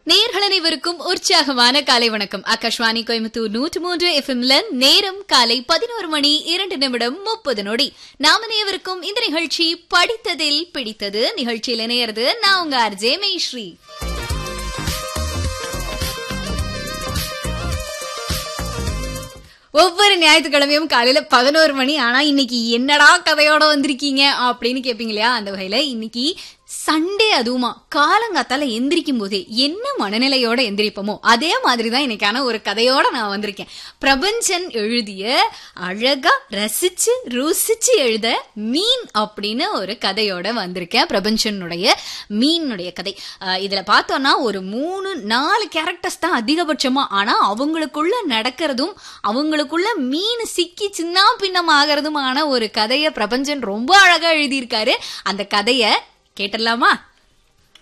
நேர்கள் அனைவருக்கும் உற்சாகமான காலை வணக்கம் ஆகாஷ்வாணி கோயம்புத்தூர் நூற்று மூன்று எஃப்எம்ல நேரம் காலை பதினோரு மணி இரண்டு நிமிடம் முப்பது நொடி நாம நேவருக்கும் இந்த நிகழ்ச்சி படித்ததில் பிடித்தது நிகழ்ச்சியில் இணையறது நான் உங்க அர்ஜே மேஸ்ரீ ஒவ்வொரு ஞாயிற்றுக்கிழமையும் காலையில பதினோரு மணி ஆனா இன்னைக்கு என்னடா கதையோட வந்திருக்கீங்க அப்படின்னு கேப்பீங்க இல்லையா அந்த வகையில இன்னைக்கு சண்டே அதுவுமா காலங்காத்தால எந்திரிக்கும் போதே என்ன மனநிலையோட எந்திரிப்போமோ அதே மாதிரிதான் இன்னைக்கான ஒரு கதையோட நான் வந்திருக்கேன் பிரபஞ்சன் எழுதிய அழகா ரசிச்சு ருசிச்சு எழுத மீன் அப்படின்னு ஒரு கதையோட வந்திருக்கேன் பிரபஞ்சனுடைய மீனுடைய கதை அஹ் இதுல பார்த்தோம்னா ஒரு மூணு நாலு கேரக்டர்ஸ் தான் அதிகபட்சமா ஆனா அவங்களுக்குள்ள நடக்கிறதும் அவங்களுக்குள்ள மீன் சிக்கி சின்ன பின்னம் ஆகிறதுமான ஒரு கதையை பிரபஞ்சன் ரொம்ப அழகா எழுதியிருக்காரு அந்த கதையை கேட்டுடலாமா